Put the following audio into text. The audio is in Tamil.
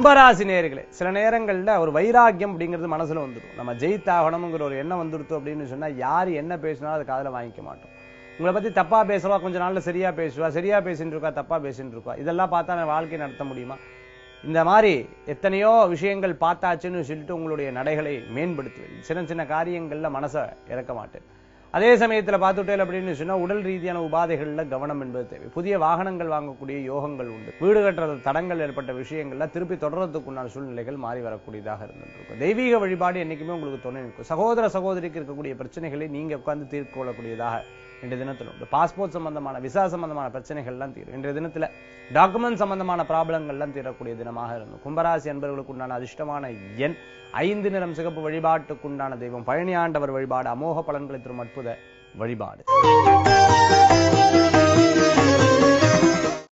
கும்பராசி நேர்களே சில நேரங்கள்ல ஒரு வைராக்கியம் அப்படிங்கிறது மனசுல வந்துடும் நம்ம ஜெயித்தாகணுங்கிற ஒரு எண்ணம் வந்துடுத்து அப்படின்னு சொன்னா யார் என்ன பேசினாலும் அதை காதுல வாங்கிக்க மாட்டோம் உங்களை பத்தி தப்பா பேசுவா கொஞ்ச நாள்ல சரியா பேசுவா சரியா பேசிட்டு இருக்கா தப்பா பேசிட்டு இருக்கா இதெல்லாம் பார்த்தா நான் வாழ்க்கை நடத்த முடியுமா இந்த மாதிரி எத்தனையோ விஷயங்கள் பார்த்தாச்சுன்னு சொல்லிட்டு உங்களுடைய நடைகளை மேம்படுத்துவேன் சின்ன சின்ன காரியங்கள்ல மனசை இறக்க மாட்டேன் அதே சமயத்துல பார்த்துட்டேன் அப்படின்னு சொன்னா உடல் ரீதியான உபாதைகள்ல கவனம் என்பது தேவை புதிய வாகனங்கள் வாங்கக்கூடிய யோகங்கள் உண்டு வீடு கட்டுறது தடங்கள் ஏற்பட்ட விஷயங்கள்ல திருப்பி தொடர்றதுக்குண்டான சூழ்நிலைகள் மாறி வரக்கூடியதாக இருந்திருக்கும் தெய்வீக வழிபாடு என்னைக்குமே உங்களுக்கு துணை நிற்கும் சகோதர சகோதரிக்கு இருக்கக்கூடிய பிரச்சனைகளை நீங்க உட்கார்ந்து தீர்த்து கொள்ளக்கூடியதாக இன்றைய தினத்தில் உண்டு பாஸ்போர்ட் சம்பந்தமான விசா சம்பந்தமான பிரச்சனைகள்லாம் தீரும் இன்றைய தினத்துல டாக்குமெண்ட் சம்பந்தமான ப்ராப்ளங்கள்லாம் தீரக்கூடிய தினமாக இருந்தது கும்பராசி அன்பர்களுக்கு உண்டான அதிர்ஷ்டமான எண் ஐந்து நிறம் சிகப்பு வழிபாட்டுக்குண்டான தெய்வம் பழனி ஆண்டவர் வழிபாடு அமோக பலன்களை தரும் அற்புத வழிபாடு